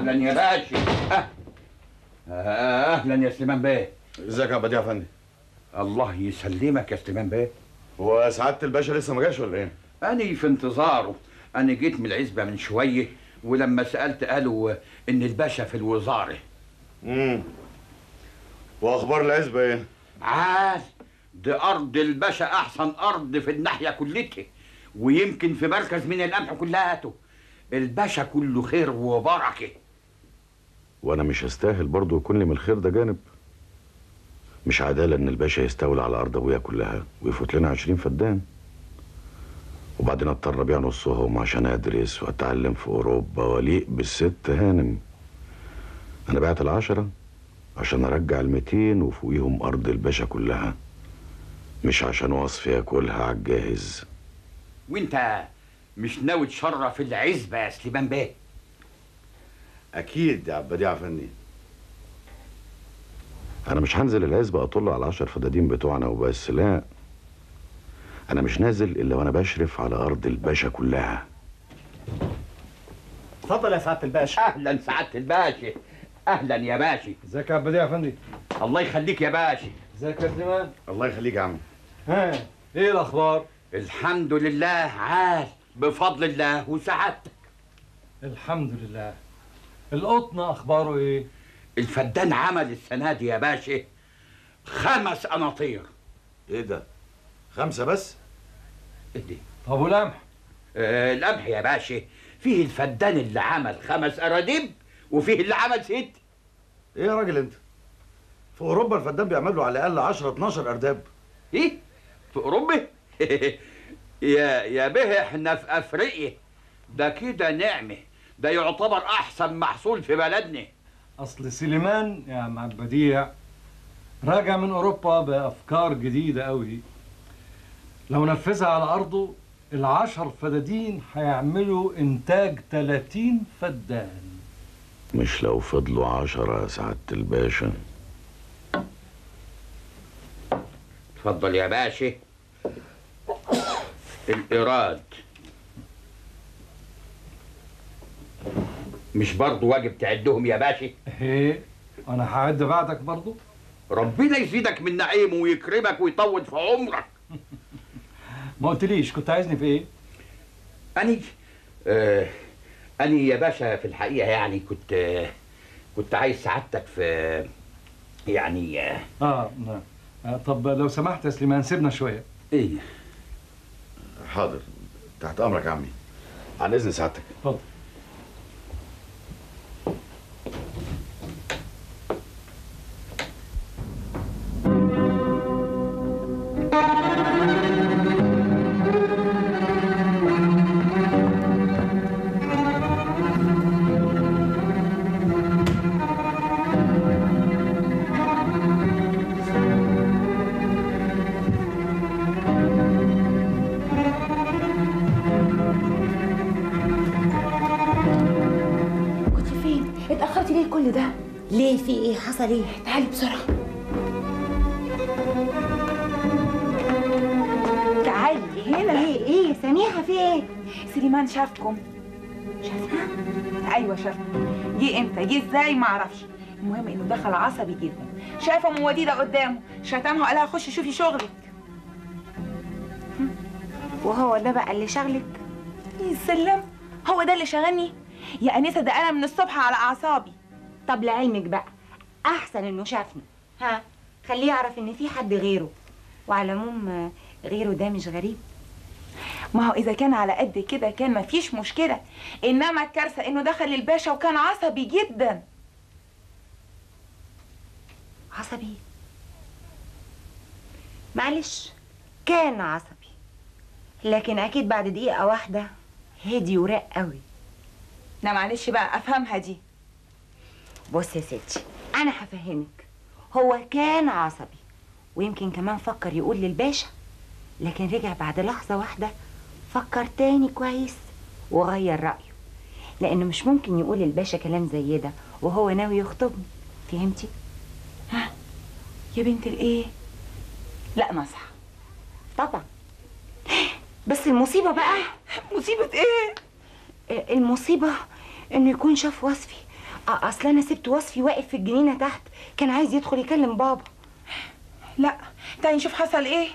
اهلا يا باشا أه. اهلا يا سليمان بيه ازيك يا بديع افندي الله يسلمك يا سليمان بيه هو سعاده الباشا لسه ما جاش ولا ايه أنا في انتظاره أنا جيت من العزبة من شوية ولما سألت قالوا إن الباشا في الوزارة امم واخبار العزبه ايه عال دي أرض الباشا أحسن أرض في الناحية كلتها ويمكن في مركز من القمح كلهاته الباشا كله خير وبركة وانا مش هستاهل برضه يكون لي من الخير ده جانب مش عدالة ان الباشا يستولي على ارض ابويا كلها ويفوت لنا عشرين فدان وبعدين اضطر ابيع نصهم عشان ادرس واتعلم في اوروبا واليق بالست هانم انا بعت العشرة عشان ارجع الميتين وفوقيهم ارض الباشا كلها مش عشان وصفي ياكلها على الجاهز وأنت مش ناوي تشرف العزبة يا سليمان بيه اكيد يا بديع افندي انا مش هنزل العزبة اطل على العشر فدادين بتوعنا وبس لا انا مش نازل الا وانا بشرف على ارض الباشا كلها اتفضل يا سعاده الباشا أهلا سعادة الباشا أهلا يا باشا ازيك يا بديع يا فندم الله يخليك يا باشا ازيك يا سليمان الله يخليك يا عم ها ايه الاخبار الحمد لله عال بفضل الله وسعادتك الحمد لله القطن اخباره ايه الفدان عمل السنة دي يا باشا خمس أناطير ايه ده خمسة بس إيه دي؟ طب والقمح آه القمح يا باشا فيه الفدان اللي عمل خمس أراديب وفيه اللي عمل ست ايه يا راجل انت في اوروبا الفدان بيعمل له على الاقل 10 12 ارداب إيه؟ في أوروبا؟ يا يا به إحنا في أفريقيا ده كده نعمة ده يعتبر أحسن محصول في بلدنا اصل سليمان يا مع بديع راجع من اوروبا بافكار جديده قوي لو نفذها على ارضه العشر فدادين هيعملوا انتاج 30 فدان مش لو فضلوا عشرة يا سعادة الباشا اتفضل يا باشا الإيراد مش برضه واجب تعدهم يا باشا ايه انا هعد بعدك برضو ربنا يزيدك من نعيمه ويكرمك ويطول في عمرك ما قلتليش كنت عايزني في ايه أني آه أني يا باشا في الحقيقة يعني كنت آه كنت عايز سعادتك في يعني آه اه نعم آه طب لو سمحت يا سليمان سيبنا شويه إيه حاضر تحت امرك يا عمي عن اذن سعادتك اتفضل كنت فين؟ اتأخرتي ليه كل ده؟ ليه في ايه حصل ايه تعالي بسرعة تعالي هنا ايه ايه سميحه في ايه سليمان شافكم شافنا؟ ايوه شافنا جه امتى؟ جه ازاي؟ معرفش المهم انه دخل عصبي جدا شاف ام وديده قدامه شتمها وقال لها خشي شوفي شغلك وهو ده بقى اللي شغلك يسلم هو ده اللي شغلني يا انسه ده انا من الصبح على اعصابي طب لعلمك بقى احسن انه شافني ها خليه يعرف ان في حد غيره وعلى العموم آه، غيره ده مش غريب ما هو اذا كان على قد كده كان مفيش مشكله انما الكارثه انه دخل الباشا وكان عصبي جدا عصبي معلش كان عصبي لكن اكيد بعد دقيقه واحده هدي وراق قوي لا معلش بقى افهمها دي بص يا ستي انا هفهمك هو كان عصبي ويمكن كمان فكر يقول للباشا لكن رجع بعد لحظة واحدة فكر تاني كويس وغير رأيه لأنه مش ممكن يقول للباشا كلام زي ده وهو ناوي يخطبني فهمتي؟ ها يا بنت الايه لا نصح طبعا بس المصيبة بقى مصيبه ايه المصيبة إنه يكون شاف وصفي آه، اصل انا سبت وصفي واقف في الجنينه تحت كان عايز يدخل يكلم بابا لا تعالي نشوف حصل ايه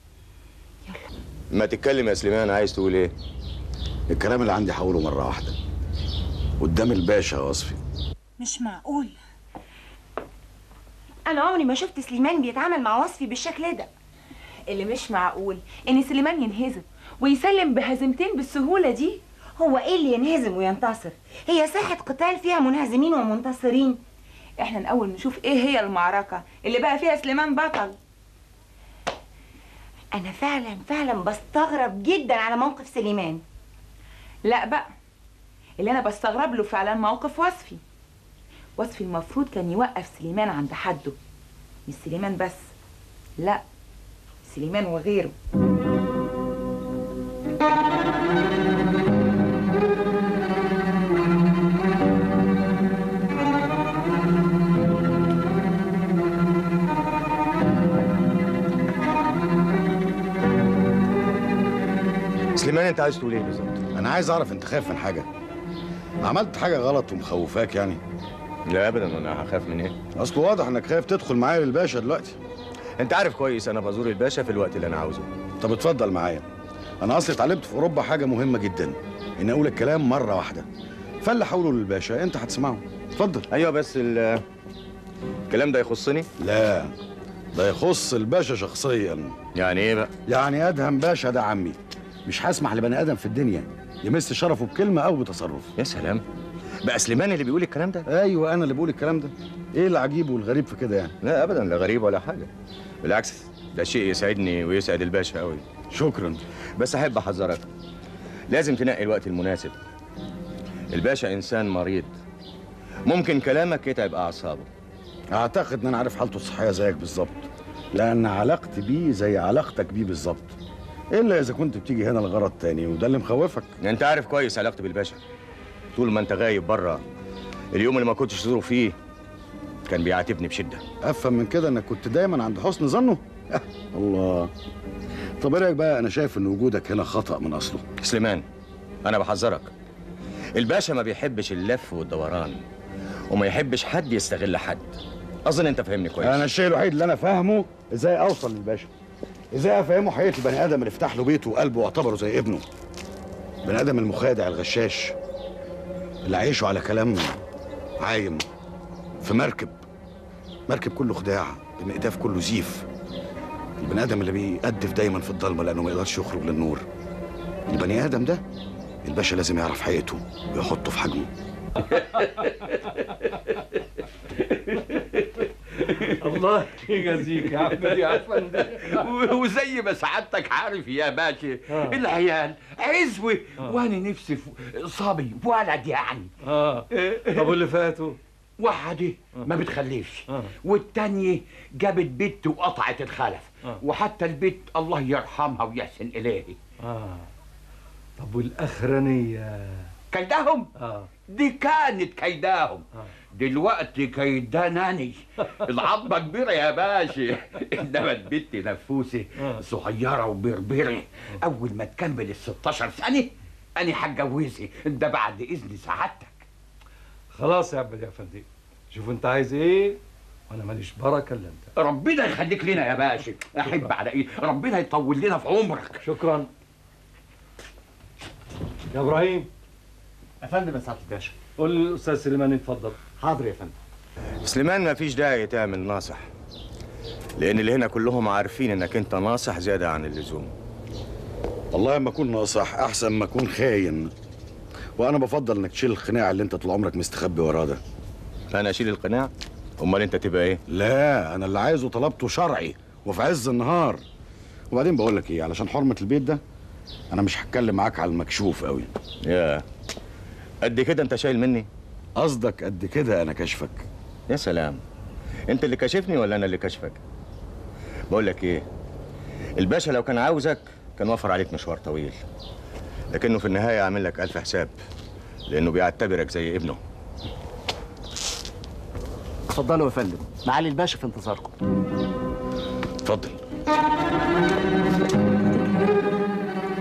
ما تتكلم يا سليمان عايز تقول ايه الكلام اللي عندي هقوله مرة واحدة قدام الباشا يا وصفي مش معقول انا عمري ما شفت سليمان بيتعامل مع وصفي بالشكل ده اللي مش معقول ان سليمان ينهزم ويسلم بهزيمتين بالسهوله دي هو ايه اللي ينهزم وينتصر هي ساحه قتال فيها منهزمين ومنتصرين احنا الاول نشوف ايه هي المعركه اللي بقى فيها سليمان بطل انا فعلا فعلا بستغرب جدا على موقف سليمان لا بقى اللي انا بستغرب له فعلا موقف وصفي وصفي المفروض كان يوقف سليمان عند حده مش سليمان بس لا سليمان وغيره سليمان انت عايز تقول ايه بالظبط أنا عايز أعرف أنت خايف من حاجة عملت حاجة غلط ومخوفاك يعني لا ابدا انا هخاف من ايه أصله واضح إنك خايف تدخل معايا للباشا دلوقتي انت عارف كويس انا بزور الباشا في الوقت اللي انا عاوزه طب اتفضل معايا أنا أصلي اتعلمت في أوروبا حاجة مهمة جدا إن أقول الكلام مرة واحدة فاللي حوله للباشا أنت هتسمعه اتفضل ايوه بس ال- الكلام ده يخصني لا ده يخص الباشا شخصيا يعني ايه بقى يعني ادهم باشا ده عمي مش هسمح لبني ادم في الدنيا يمس شرفه بكلمه او بتصرف يا سلام بقى سليمان اللي بيقول الكلام ده ايوه انا اللي بقول الكلام ده ايه العجيب والغريب في كده يعني لا ابدا لا غريب ولا حاجه بالعكس ده شيء يسعدني ويسعد الباشا قوي شكرا بس احب احذرك لازم تنقي الوقت المناسب الباشا انسان مريض ممكن كلامك يتعب اعصابه اعتقد ان انا عارف حالته الصحيه زيك بالظبط لان علاقتي بيه زي علاقتك بيه بالظبط الا اذا كنت بتيجي هنا لغرض تاني وده اللي مخوفك انت عارف كويس علاقتي بالباشا طول ما انت غايب بره اليوم اللي ما كنتش تزوره فيه كان بيعاتبني بشده افهم من كده انك كنت دايما عند حسن ظنه الله طب ايه رايك بقى انا شايف ان وجودك هنا خطا من اصله سليمان انا بحذرك الباشا ما بيحبش اللف والدوران وما يحبش حد يستغل حد اظن انت فاهمني كويس انا الشيء الوحيد اللي انا فاهمه ازاي اوصل للباشا ازاي افهمه حقيقه البني ادم اللي فتح له بيته وقلبه واعتبره زي ابنه بني ادم المخادع الغشاش اللي عايشه على كلام عايم في مركب مركب كله خداع بمقداف كله زيف البني ادم اللي بيقدف دايما في الضلمه لانه ما يقدرش يخرج للنور البني ادم ده الباشا لازم يعرف حقيقته ويحطه في حجمه الله يجازيك يا عم يا فندم و- وزي ما سعادتك عارف يا باشا آه. العيال عزوة وانا نفسي في صبي ولد يعني اه طب واللي فاتوا واحدة ما بتخلفش آه. والتانية جابت بنت وقطعت الخلف آه. وحتى البنت الله يرحمها ويحسن إليه اه طب والاخرانيه كيدهم اه دي كانت كيداهم آه. دلوقتي كيداناني العظمة كبيرة يا باشا إنما البنت نفوسة آه. صغيرة وبربرة أول ما تكمل ال 16 سنة أنا هتجوزها ده بعد إذن سعادتك خلاص يا عبد يا فندم شوف انت عايز ايه وانا ماليش بركه الا انت ربنا يخليك لنا يا باشا أحب على إيه ربنا يطول لنا في عمرك شكرا يا ابراهيم يا فندم يا سعاده الباشا قول للاستاذ سليمان يتفضل حاضر يا فندم سليمان ما فيش داعي تعمل ناصح لان اللي هنا كلهم عارفين انك انت ناصح زياده عن اللزوم والله ما اكون ناصح احسن ما اكون خاين وانا بفضل انك تشيل الخناع اللي انت طول عمرك مستخبي وراه ده انا اشيل القناع امال انت تبقى ايه لا انا اللي عايزه طلبته شرعي وفي عز النهار وبعدين بقول لك ايه علشان حرمه البيت ده انا مش هتكلم معاك على المكشوف قوي يا قد كده انت شايل مني قصدك قد كده انا كشفك يا سلام انت اللي كشفني ولا انا اللي كشفك بقول لك ايه الباشا لو كان عاوزك كان وفر عليك مشوار طويل لكنه في النهايه عامل لك الف حساب لانه بيعتبرك زي ابنه اتفضلوا يا فندم معالي الباشا في انتظاركم اتفضل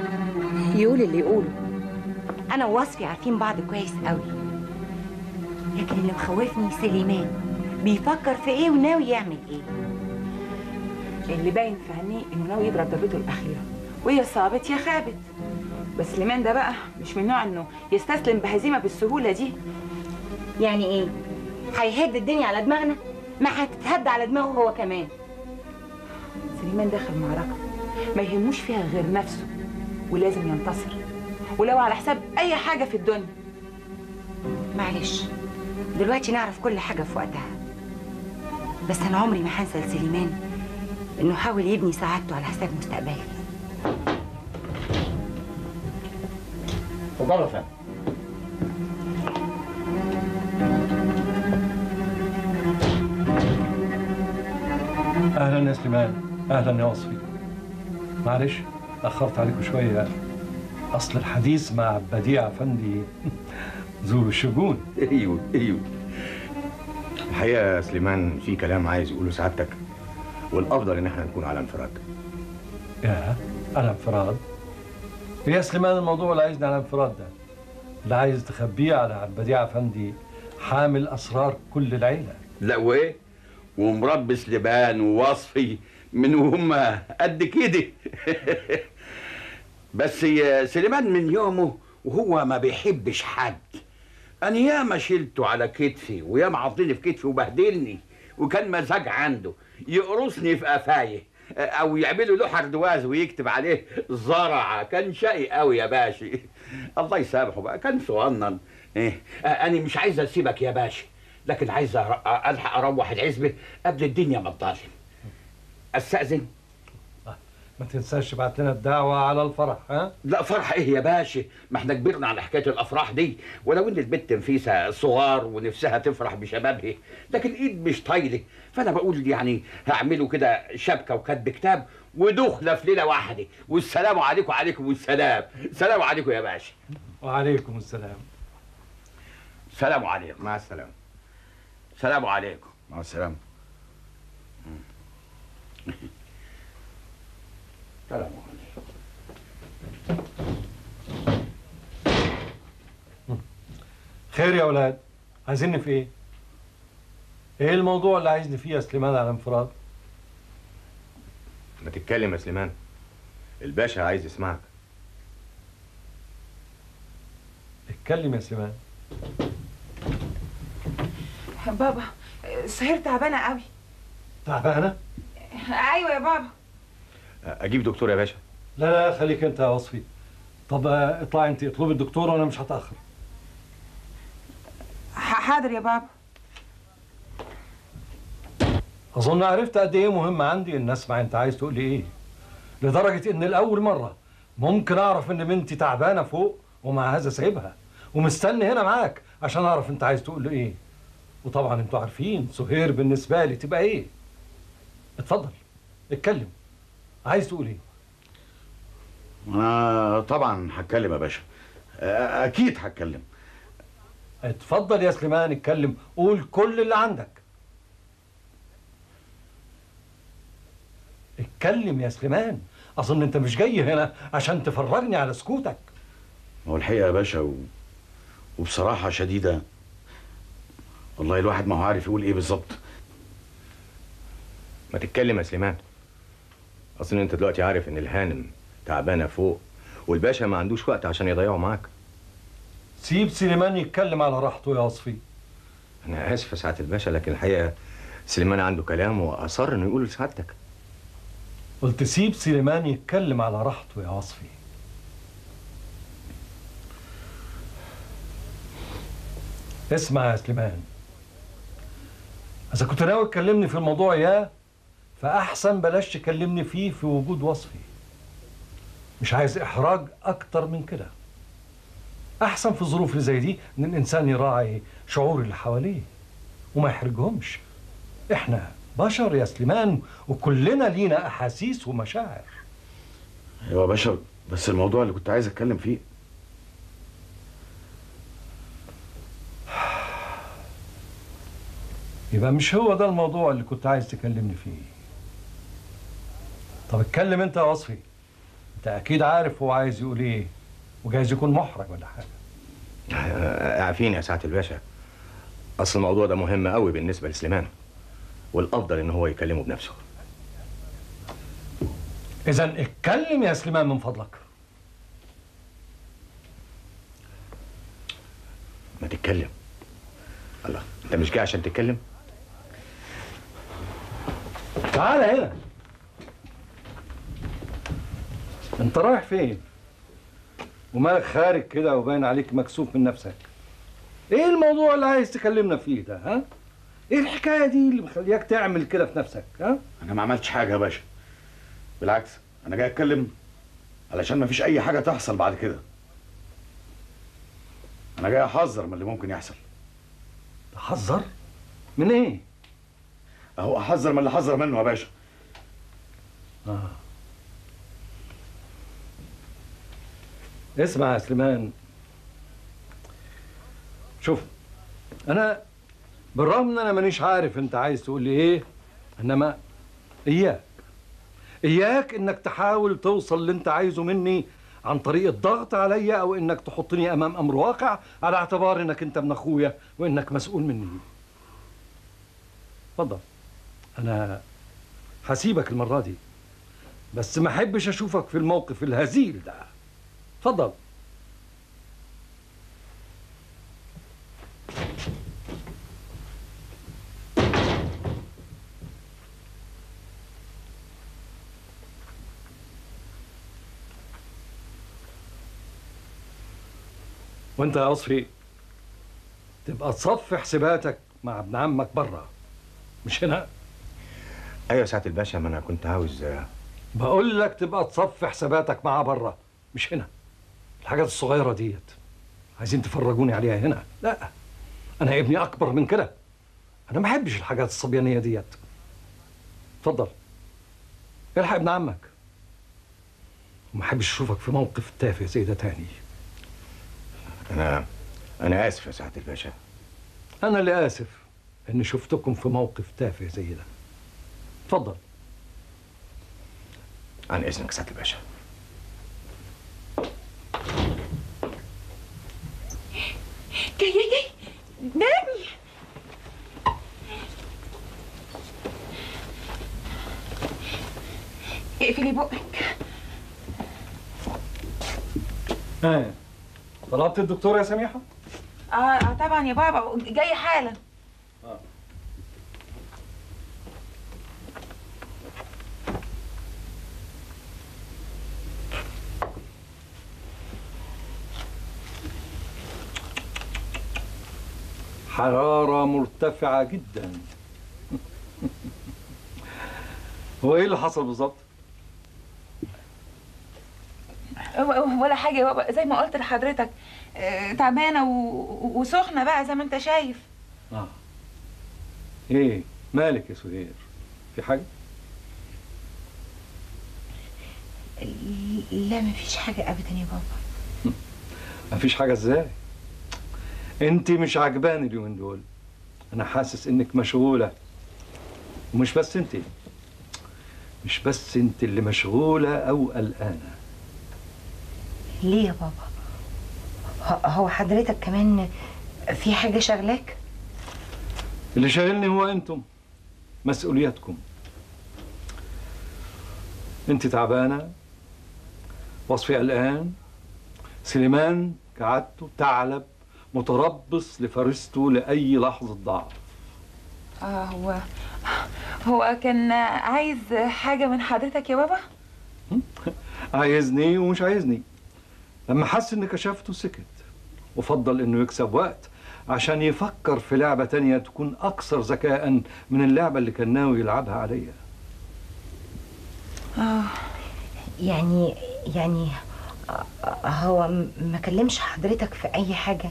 يقول اللي يقوله انا ووصفي عارفين بعض كويس قوي لكن اللي مخوفني سليمان بيفكر في ايه وناوي يعمل ايه اللي باين في عينيه انه ناوي يضرب ضربته الاخيره ويا صابت يا خابت بس سليمان ده بقى مش من نوع انه يستسلم بهزيمه بالسهوله دي يعني ايه هيهد الدنيا على دماغنا ما هتتهد على دماغه هو كمان سليمان داخل معركه ما يهموش فيها غير نفسه ولازم ينتصر ولو على حساب اي حاجه في الدنيا معلش دلوقتي نعرف كل حاجة في وقتها بس أنا عمري ما هنسى لسليمان إنه حاول يبني سعادته على حساب مستقبلي اتفضلوا يا فندم اهلا يا سليمان اهلا يا وصفي معلش اخرت عليكم شويه اصل الحديث مع بديع افندي ذو الشجون ايوه ايوه الحقيقه يا سليمان في كلام عايز يقوله سعادتك والافضل ان احنا نكون على انفراد يا على انفراد يا سليمان الموضوع اللي عايزني على انفراد ده اللي عايز تخبيه على بديع افندي حامل اسرار كل العيله لا وايه ومربي سليمان ووصفي من وهم قد كده بس يا سليمان من يومه وهو ما بيحبش حد انا ياما شلته على كتفي وياما عضني في كتفي وبهدلني وكان مزاج عنده يقرصني في قفايه او يعملوا له حردواز ويكتب عليه زرع كان شقي قوي يا باشا الله يسامحه بقى كان صغنن ايه انا مش عايز اسيبك يا باشا لكن عايز أر- الحق اروح العزبه قبل الدنيا ما تضلم استاذن ما تنساش تبعت لنا الدعوه على الفرح ها لا فرح ايه يا باشا ما احنا كبرنا على حكايه الافراح دي ولو ان البت نفيسه صغار ونفسها تفرح بشبابها لكن الايد مش طايله فانا بقول يعني هعمله كده شبكه وكتب كتاب ودخله في ليله واحده والسلام عليكم وعليكم السلام سلام عليكم يا باشا وعليكم السلام سلام عليكم مع السلامه سلام عليكم مع السلامه سلام عليكم خير يا اولاد عايزيني في ايه ايه الموضوع اللي عايزني فيه يا سليمان على انفراد ما تتكلم يا سليمان الباشا عايز يسمعك اتكلم يا سليمان بابا سهير تعبانه قوي تعبانه ايوه يا بابا اجيب دكتور يا باشا لا لا خليك انت يا وصفي طب آه، اطلعي انت اطلبي الدكتور وانا مش هتاخر ح- حاضر يا بابا اظن عرفت قد ايه مهم عندي ان اسمع انت عايز تقول لي ايه لدرجه ان الاول مره ممكن اعرف ان بنتي تعبانه فوق ومع هذا سايبها ومستني هنا معاك عشان اعرف انت عايز تقول لي ايه وطبعا انتوا عارفين سهير بالنسبه لي تبقى ايه اتفضل اتكلم عايز تقول ايه انا طبعا هتكلم يا باشا آه، اكيد هتكلم اتفضل يا سليمان اتكلم قول كل اللي عندك اتكلم يا سليمان اظن انت مش جاي هنا عشان تفرجني على سكوتك ما هو الحقيقه يا باشا و... وبصراحه شديده والله الواحد ما هو عارف يقول ايه بالظبط ما تتكلم يا سليمان اصل انت دلوقتي عارف ان الهانم تعبانه فوق والباشا ما عندوش وقت عشان يضيعه معاك سيب سليمان يتكلم على راحته يا وصفي انا اسف يا سعاده الباشا لكن الحقيقه سليمان عنده كلام واصر انه يقوله لسعادتك قلت سيب سليمان يتكلم على راحته يا وصفي اسمع يا سليمان إذا كنت ناوي تكلمني في الموضوع يا فأحسن بلاش تكلمني فيه في وجود وصفي مش عايز إحراج أكتر من كده أحسن في ظروف اللي زي دي إن الإنسان يراعي شعور اللي حواليه وما يحرجهمش إحنا بشر يا سليمان وكلنا لينا أحاسيس ومشاعر ايوه يا باشا بس الموضوع اللي كنت عايز اتكلم فيه يبقى مش هو ده الموضوع اللي كنت عايز تكلمني فيه طب اتكلم انت يا وصفي انت اكيد عارف هو عايز يقول ايه وجايز يكون محرج ولا حاجه آه، عارفين يا سعاده الباشا اصل الموضوع ده مهم قوي بالنسبه لسليمان والافضل ان هو يكلمه بنفسه اذا اتكلم يا سليمان من فضلك ما تتكلم الله انت مش جاي عشان تتكلم تعال هنا انت رايح فين ومالك خارج كده وباين عليك مكسوف من نفسك ايه الموضوع اللي عايز تكلمنا فيه ده ها ايه الحكايه دي اللي مخلياك تعمل كده في نفسك ها انا ما عملتش حاجه يا باشا بالعكس انا جاي اتكلم علشان ما فيش اي حاجه تحصل بعد كده انا جاي احذر من اللي ممكن يحصل تحذر من ايه اهو احذر من اللي حذر منه يا باشا آه. اسمع يا سليمان شوف انا بالرغم ان انا مانيش عارف انت عايز تقول لي ايه انما اياك اياك انك تحاول توصل اللي انت عايزه مني عن طريق الضغط عليا او انك تحطني امام امر واقع على اعتبار انك انت ابن اخويا وانك مسؤول مني اتفضل انا هسيبك المره دي بس ما احبش اشوفك في الموقف الهزيل ده اتفضل وانت يا اصفي تبقى تصفي حساباتك مع ابن عمك بره مش هنا ايوه يا سعاده الباشا ما انا كنت عاوز آه، بقول لك تبقى تصفي حساباتك معاه بره مش هنا الحاجات الصغيره ديت عايزين تفرجوني عليها هنا لا انا ابني اكبر من كده انا ما احبش الحاجات الصبيانيه ديت اتفضل الحق ابن عمك وما احبش اشوفك في موقف تافه زي ده تاني انا انا اسف يا سعاده الباشا انا اللي اسف اني شفتكم في موقف تافه زي ده اتفضل عن اذنك سعاده الباشا جاي جاي جاي نامي اقفلي بقك ها طلبت الدكتور يا سميحه اه, آه طبعا يا بابا جاي حالا حرارة مرتفعة جدا هو ايه اللي حصل بالظبط؟ و- ولا حاجه يا بابا زي ما قلت لحضرتك آه، تعبانه و- وسخنه بقى زي ما انت شايف اه ايه مالك يا سهير؟ في حاجة؟ لا مفيش حاجة أبدا يا بابا مفيش حاجة ازاي؟ انت مش عجباني اليومين دول انا حاسس انك مشغولة ومش بس انت مش بس انت اللي مشغولة او قلقانة ليه يا بابا ه- هو حضرتك كمان في حاجة شغلاك اللي شاغلني هو انتم مسؤولياتكم انت تعبانه وصفي قلقان سليمان كعادته ثعلب متربص لفريسته لاي لحظه ضعف اه هو هو كان عايز حاجه من حضرتك يا بابا عايزني ومش عايزني لما حس ان كشفته سكت وفضل انه يكسب وقت عشان يفكر في لعبة تانية تكون أكثر ذكاء من اللعبة اللي كان ناوي يلعبها عليا اه يعني يعني آه، هو م- ما كلمش حضرتك في أي حاجة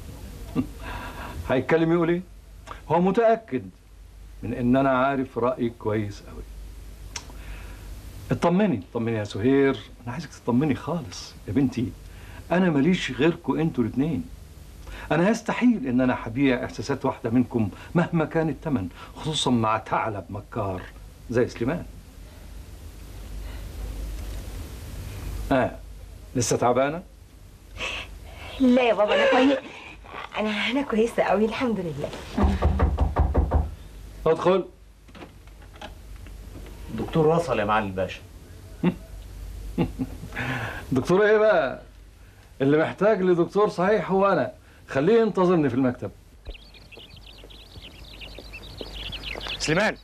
هيتكلم يقول ايه؟ هو متأكد من ان انا عارف رأيك كويس قوي اطمني اطمني يا سهير انا عايزك تطمني خالص يا بنتي انا ماليش غيركم انتوا الاثنين انا يستحيل ان انا هبيع احساسات واحده منكم مهما كان الثمن خصوصا مع ثعلب مكار زي سليمان اه لسه تعبانه لا يا بابا أنا كويس انا انا كويسه قوي الحمد لله ادخل الدكتور وصل يا معالي الباشا دكتور ايه بقى اللي محتاج لدكتور صحيح هو انا خليه ينتظرني في المكتب سليمان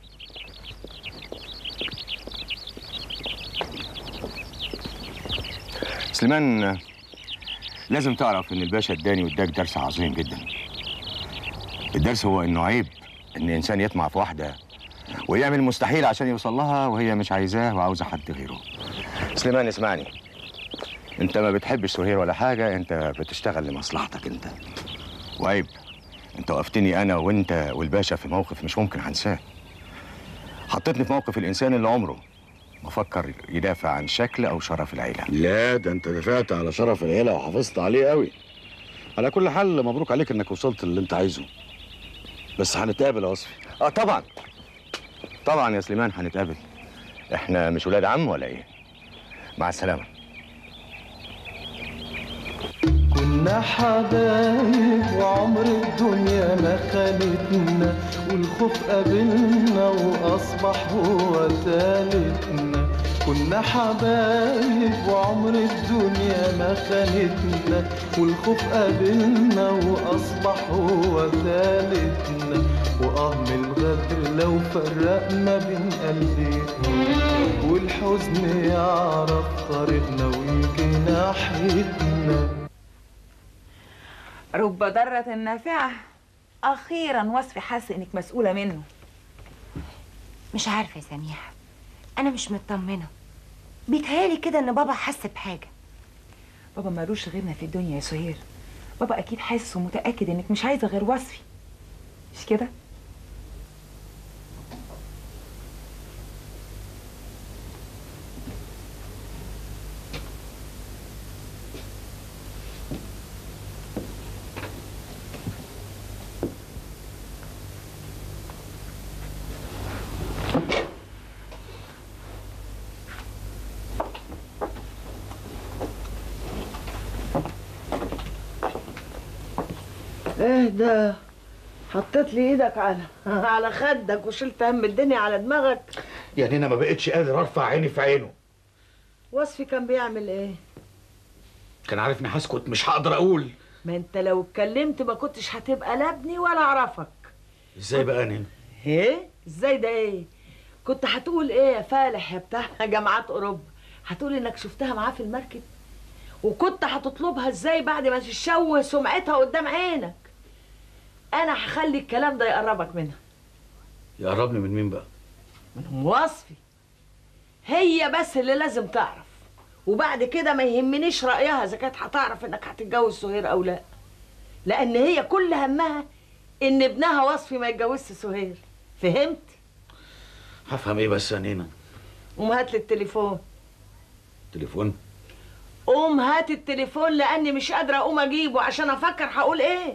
سليمان لازم تعرف ان الباشا اداني واداك درس عظيم جدا الدرس هو انه عيب ان انسان يطمع في واحده ويعمل المستحيل عشان يوصل لها وهي مش عايزاه وعاوزه حد غيره سليمان اسمعني انت ما بتحبش سهير ولا حاجه انت بتشتغل لمصلحتك انت وعيب انت وقفتني انا وانت والباشا في موقف مش ممكن هنساه حطيتني في موقف الانسان اللي عمره ما فكر يدافع عن شكل او شرف العيله لا ده انت دفعت على شرف العيله وحافظت عليه قوي على كل حال مبروك عليك انك وصلت اللي انت عايزه بس هنتقابل يا وصفي اه طبعا طبعا يا سليمان هنتقابل احنا مش ولاد عم ولا ايه مع السلامه كنا حبايب وعمر الدنيا ما خانتنا والخوف قابلنا واصبح هو تالتنا كنا حبايب وعمر الدنيا ما خانتنا والخوف قابلنا واصبح هو تالتنا واه من الغدر لو فرقنا بين قلبين والحزن يعرف طريقنا ويجي ناحيتنا رب ضارة نافعة أخيرا وصفي حاسة إنك مسؤولة منه مش عارفه يا سميحه انا مش مطمنه بيتهيالي كده ان بابا حس بحاجه بابا مالوش غيرنا في الدنيا يا سهير بابا أكيد حاسس ومتأكد إنك مش عايزة غير وصفي مش كده؟ اهدى حطيت لي ايدك على على خدك وشلت هم الدنيا على دماغك يعني انا ما بقتش قادر ارفع عيني في عينه وصفي كان بيعمل ايه كان عارفني هسكت مش هقدر اقول ما انت لو اتكلمت ما كنتش هتبقى لا ابني ولا اعرفك ازاي بقى نين ايه ازاي ده ايه كنت هتقول ايه يا فالح يا بتاع جامعات اوروبا هتقول انك شفتها معاه في المركب وكنت هتطلبها ازاي بعد ما تشوه سمعتها قدام عينك انا هخلي الكلام ده يقربك منها يقربني من مين بقى من وصفي هي بس اللي لازم تعرف وبعد كده ما يهمنيش رأيها إذا كانت هتعرف إنك هتتجوز سهير أو لا لأن هي كل همها إن ابنها وصفي ما يتجوزش سهير فهمت؟ هفهم ايه بس يا نينا قوم هات لي التليفون تليفون قوم هات التليفون لأني مش قادرة أقوم أجيبه عشان أفكر هقول إيه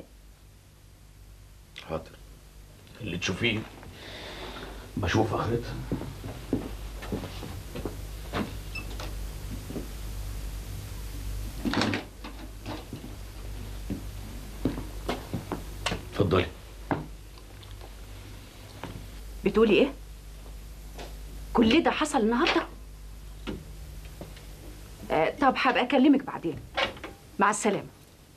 حاضر اللي تشوفيه بشوف اخرتها اتفضلي بتقولي ايه كل ده حصل النهارده آه طب هبقى اكلمك بعدين مع السلامه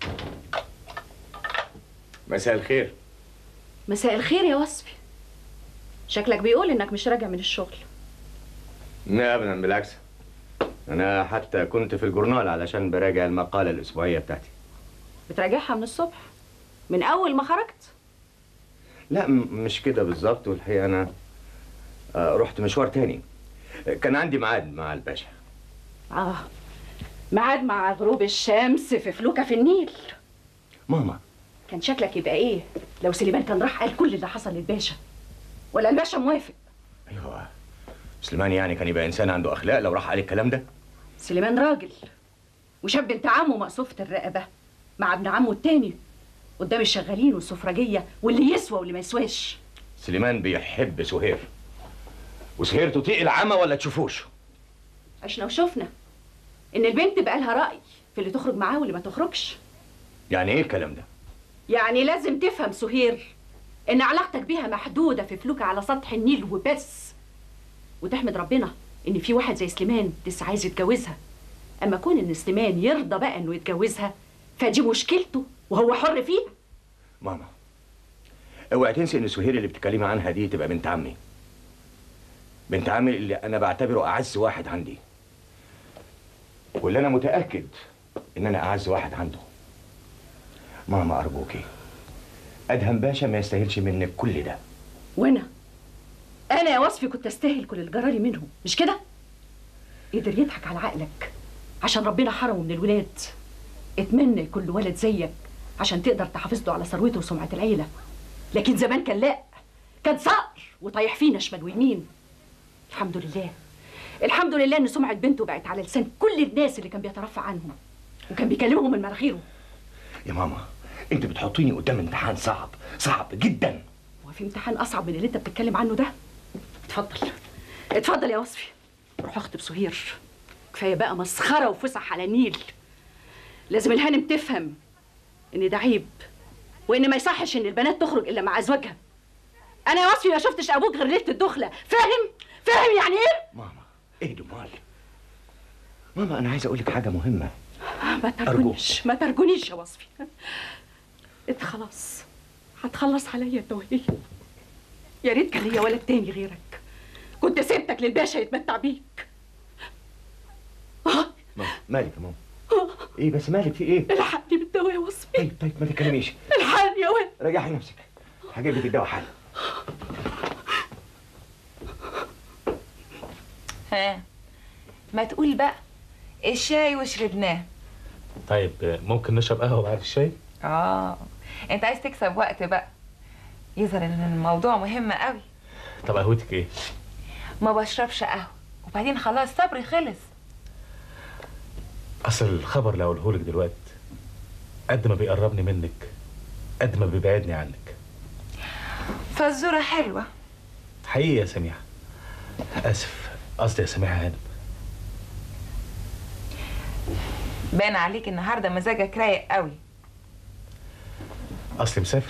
مساء الخير مساء الخير يا وصفي شكلك بيقول انك مش راجع من الشغل لا ابدا بالعكس انا حتى كنت في الجورنال علشان براجع المقاله الاسبوعيه بتاعتي بتراجعها من الصبح من اول ما خرجت لا م- مش كده بالظبط والحقيقه انا آه، رحت مشوار تاني كان عندي ميعاد مع الباشا اه ميعاد مع غروب الشمس في فلوكه في النيل ماما كان شكلك يبقى ايه لو سليمان كان راح قال كل اللي حصل للباشا ولا الباشا موافق ايوه سليمان يعني كان يبقى انسان عنده اخلاق لو راح قال الكلام ده سليمان راجل وشاب بنت عمه مقصوفة الرقبة مع ابن عمه التاني قدام الشغالين والسفرجية واللي يسوى واللي ما يسواش سليمان بيحب سهير وسهير تطيق العمى ولا تشوفوش عشنا وشفنا ان البنت بقى لها رأي في اللي تخرج معاه واللي ما تخرجش يعني ايه الكلام ده يعني لازم تفهم سهير ان علاقتك بيها محدوده في فلوكة على سطح النيل وبس وتحمد ربنا ان في واحد زي سليمان لسه عايز يتجوزها اما كون ان سليمان يرضى بقى انه يتجوزها فدي مشكلته وهو حر فيها ماما اوعي تنسي ان سهير اللي بتتكلمي عنها دي تبقى بنت عمي بنت عمي اللي انا بعتبره اعز واحد عندي واللي انا متاكد ان انا اعز واحد عنده ماما ارجوكي ادهم باشا ما يستاهلش منك كل ده وانا انا يا وصفي كنت استاهل كل الجراري منهم مش كده قدر يضحك على عقلك عشان ربنا حرمه من الولاد اتمنى كل ولد زيك عشان تقدر تحافظ له على ثروته وسمعه العيله لكن زمان كان لا كان صقر وطايح فينا شمال ويمين الحمد لله الحمد لله ان سمعه بنته بقت على لسان كل الناس اللي كان بيترفع عنهم وكان بيكلمهم من مناخيره يا ماما انت بتحطيني قدام امتحان صعب صعب جدا هو في امتحان اصعب من اللي انت بتتكلم عنه ده اتفضل اتفضل يا وصفي روح اخطب سهير كفايه بقى مسخره وفسح على النيل لازم الهانم تفهم ان ده عيب وان ما يصحش ان البنات تخرج الا مع ازواجها انا يا وصفي ما شفتش ابوك غير ليله الدخله فاهم فاهم يعني ايه ماما اهدوا مال ماما انا عايز اقول لك حاجه مهمه ما ترجونيش ما ترجونيش يا وصفي انت خلاص هتخلص عليا الدواليه يا ريت كان ليا ولد تاني غيرك كنت سبتك للباشا يتمتع بيك ماما مالك يا ماما ايه بس مالك في ايه الحقني بالدواء يا وصفي طيب طيب ما تتكلميش الحقني يا ولد ريحي نفسك هجيب لك الدواء حالا ها ما تقول بقى الشاي وشربناه طيب ممكن نشرب قهوه بعد الشاي اه انت عايز تكسب وقت بقى يظهر ان الموضوع مهم قوي طب قهوتك ايه ما بشربش قهوه وبعدين خلاص صبري خلص اصل الخبر اللي هقوله لك دلوقتي قد ما بيقربني منك قد ما بيبعدني عنك فالزوره حلوه حقيقي يا سميحه اسف قصدي يا سميحه هانم باين عليك النهارده مزاجك رايق قوي اصلي مسافر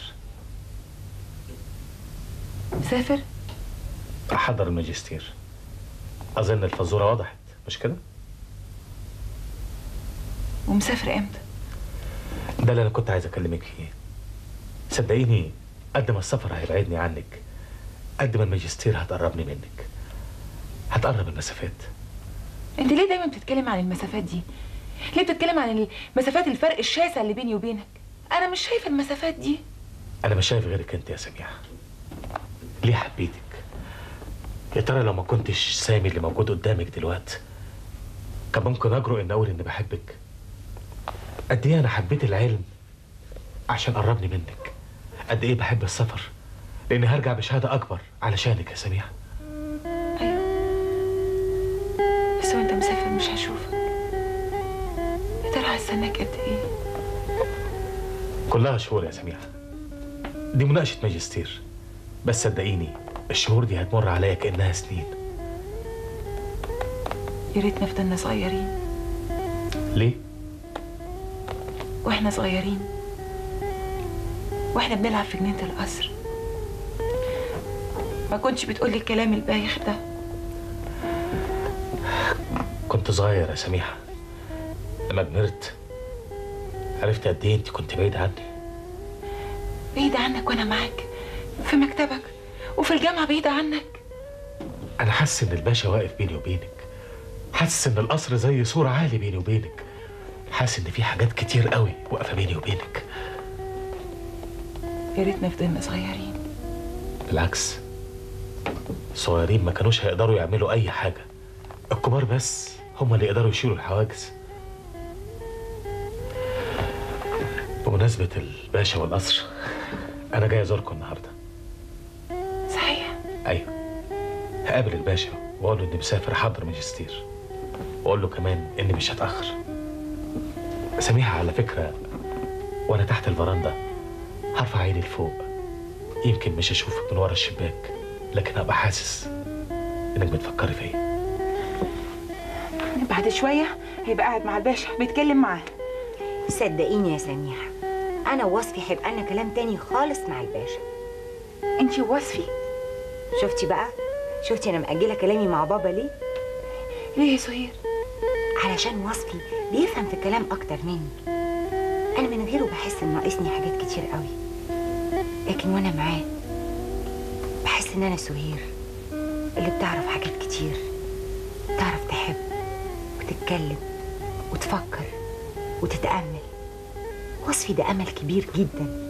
مسافر احضر الماجستير اظن الفزوره وضحت مش كده ومسافر امتى ده اللي انا كنت عايز اكلمك فيه صدقيني قد ما السفر هيبعدني عنك قد ما الماجستير هتقربني منك هتقرب المسافات انت ليه دايما بتتكلم عن المسافات دي ليه بتتكلم عن المسافات الفرق الشاسع اللي بيني وبينك انا مش شايفه المسافات دي انا مش شايف غيرك انت يا سميحه ليه حبيتك يا ترى لو ما كنتش سامي اللي موجود قدامك دلوقتي كان ممكن اجرؤ ان اقول اني بحبك قد ايه انا حبيت العلم عشان قربني منك قد ايه بحب السفر لاني هرجع بشهاده اكبر علشانك يا سميحه بس وانت مسافر مش هشوفك يا ترى هستناك قد ايه كلها شهور يا سميحه دي مناقشه ماجستير بس صدقيني الشهور دي هتمر عليا كانها سنين يا ريتنا فضلنا صغيرين ليه واحنا صغيرين واحنا بنلعب في جنينه القصر ما كنتش بتقولي الكلام البايخ ده كنت صغير يا سميحه لما كبرت عرفت قد ايه انت كنت بعيد عني بعيد عنك وانا معاك في مكتبك وفي الجامعه بعيده عنك انا حاسس ان الباشا واقف بيني وبينك حاسس ان القصر زي سور عالي بيني وبينك حاسس ان في حاجات كتير قوي واقفه بيني وبينك يا ريتنا فضلنا صغيرين بالعكس الصغيرين ما كانوش هيقدروا يعملوا اي حاجه الكبار بس هم اللي يقدروا يشيلوا الحواجز بمناسبة الباشا والقصر أنا جاي أزوركم النهاردة صحيح أيوه هقابل الباشا وأقول له إني مسافر أحضر ماجستير وأقول له كمان إني مش هتأخر سميحة على فكرة وأنا تحت الفرندا هرفع عيني لفوق يمكن مش أشوفك من ورا الشباك لكن هبقى حاسس إنك بتفكري فيا بعد شويه هيبقى قاعد مع الباشا بيتكلم معاه صدقيني يا سميحة انا ووصفي هيبقى لنا كلام تاني خالص مع الباشا انت ووصفي شفتي بقى شفتي انا مأجله كلامي مع بابا ليه ليه يا سهير علشان وصفي بيفهم في الكلام اكتر مني انا من غيره بحس ان ناقصني حاجات كتير قوي لكن وانا معاه بحس ان انا سهير اللي بتعرف حاجات كتير تعرف تحب وتتكلم وتفكر وتتأمل وصفي ده أمل كبير جدا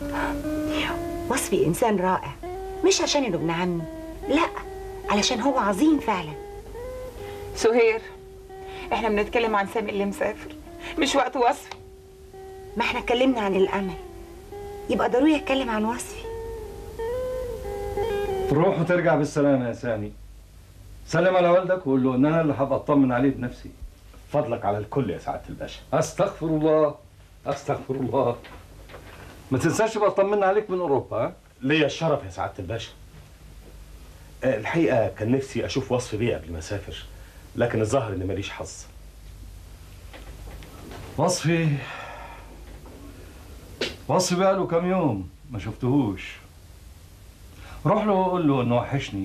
وصفي إنسان رائع مش عشان إنه ابن عمي لا علشان هو عظيم فعلا سهير احنا بنتكلم عن سامي اللي مسافر مش وقت وصفي ما احنا اتكلمنا عن الأمل يبقى ضروري أتكلم عن وصفي تروح وترجع بالسلامة يا سامي سلم على والدك وقول له ان انا اللي هبقى اطمن عليه بنفسي فضلك على الكل يا سعاده الباشا استغفر الله استغفر الله ما تنساش بقى اطمن عليك من اوروبا ها ليا الشرف يا سعاده الباشا آه، الحقيقه كان نفسي اشوف وصف بيه قبل ما اسافر لكن الظاهر ان ماليش حظ وصفي وصفي بقى له كام يوم ما شفتهوش روح له وقول له انه وحشني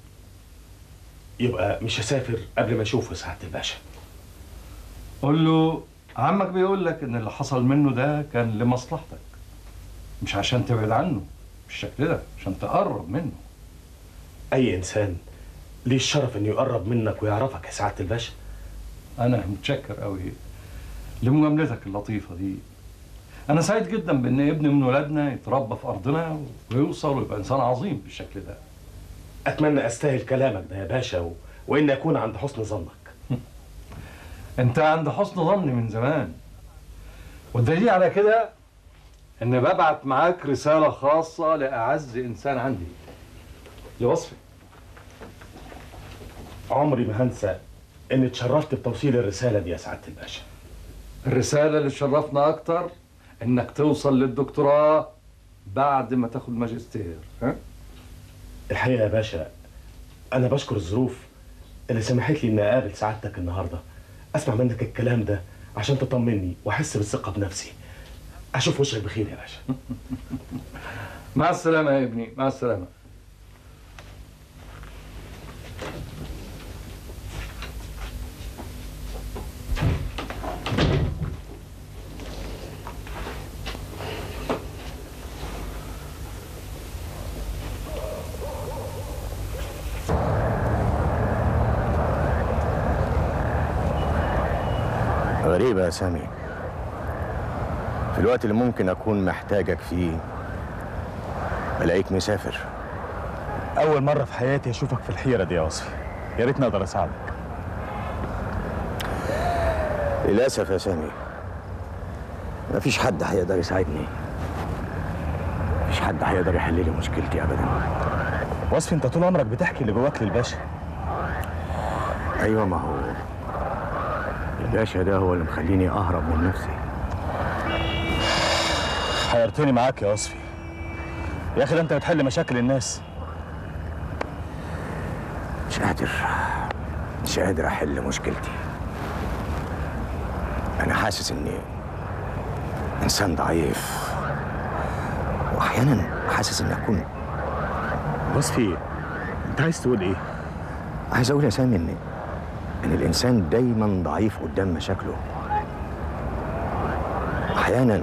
يبقى مش هسافر قبل ما اشوفه سعاده الباشا قول له عمك بيقول لك ان اللي حصل منه ده كان لمصلحتك مش عشان تبعد عنه بالشكل ده عشان تقرب منه اي انسان ليه الشرف انه يقرب منك ويعرفك يا سعاده الباشا انا متشكر قوي لمجاملتك اللطيفه دي انا سعيد جدا بان ابن من ولادنا يتربى في ارضنا ويوصل ويبقى انسان عظيم بالشكل ده اتمنى استاهل كلامك ده يا باشا و... وان اكون عند حسن ظنك انت عند حسن ظني من زمان والدليل على كده ان ببعت معاك رساله خاصه لاعز انسان عندي لوصفي عمري ما هنسى اني اتشرفت بتوصيل الرساله دي يا سعاده الباشا الرساله اللي شرفنا اكتر انك توصل للدكتوراه بعد ما تاخد ماجستير ها الحقيقه يا باشا انا بشكر الظروف اللي سمحت لي اني اقابل سعادتك النهارده اسمع منك الكلام ده عشان تطمني واحس بالثقه بنفسي اشوف وشك بخير يا باشا مع السلامه يا ابني مع السلامه غريبة يا سامي في الوقت اللي ممكن أكون محتاجك فيه ألاقيك مسافر أول مرة في حياتي أشوفك في الحيرة دي يا وصفي يا ريتني أقدر أساعدك للأسف يا سامي مفيش حد هيقدر يساعدني مفيش حد هيقدر يحل لي مشكلتي أبدا وصفي أنت طول عمرك بتحكي اللي جواك للباشا أيوة ما هو الباشا ده هو اللي مخليني أهرب من نفسي حيرتني معاك يا وصفي يا أخي ده أنت بتحل مشاكل الناس مش قادر مش قادر أحل مشكلتي أنا حاسس إني إنسان ضعيف وأحيانا حاسس إني أكون وصفي أنت عايز تقول إيه؟ عايز أقول يا سامي إن إن الإنسان دايما ضعيف قدام مشاكله أحيانا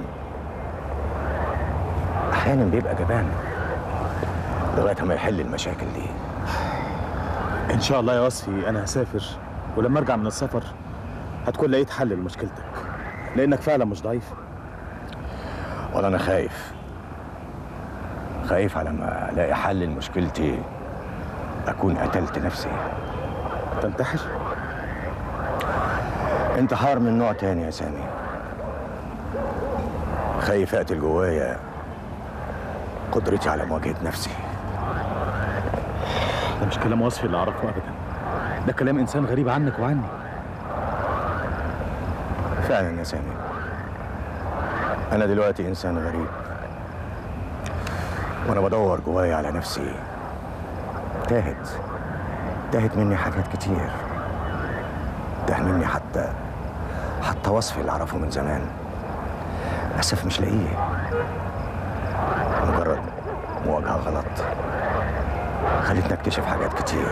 أحيانا بيبقى جبان لغاية ما يحل المشاكل دي إن شاء الله يا وصفي أنا هسافر ولما أرجع من السفر هتكون لقيت حل لمشكلتك لأنك فعلا مش ضعيف ولا أنا خايف خايف على ما ألاقي حل لمشكلتي أكون قتلت نفسي تنتحر؟ انتحار من نوع تاني يا سامي خايف اقتل جوايا قدرتي على مواجهة نفسي ده مش كلام وصفي اللي أعرفه أبدا ده كلام إنسان غريب عنك وعني فعلا يا سامي أنا دلوقتي إنسان غريب وأنا بدور جوايا على نفسي تاهت تاهت مني حاجات كتير تاه مني حتى حتى وصفي اللي أعرفه من زمان للأسف مش لاقيه مجرد مواجهة غلط خلتني اكتشف حاجات كتير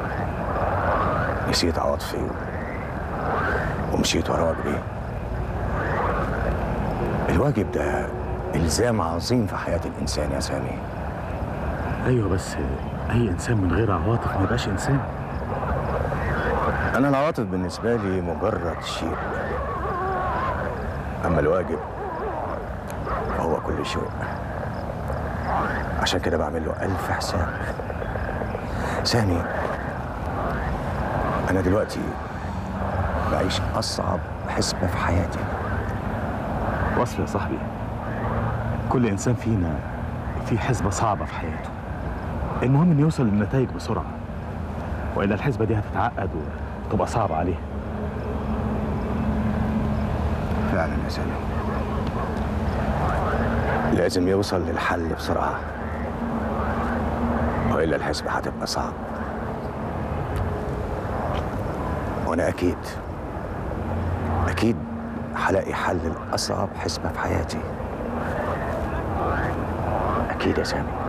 نسيت عواطفي ومشيت ورا واجبي الواجب ده إلزام عظيم في حياة الإنسان يا سامي ايوه بس اي انسان من غير عواطف ما يبقاش انسان أنا العواطف بالنسبة لي مجرد شيء أما الواجب فهو كل شيء عشان كده بعمل له ألف حساب سامي أنا دلوقتي بعيش أصعب حسبة في حياتي وصل يا صاحبي كل انسان فينا في حسبة صعبة في حياته المهم انه يوصل للنتائج بسرعة والا الحسبة دي هتتعقد وتبقى صعبة عليه فعلا يا سامي لازم يوصل للحل بسرعة وإلا الحسبة هتبقى صعب وأنا أكيد أكيد هلاقي حل لأصعب حسبة في حياتي أكيد يا سامي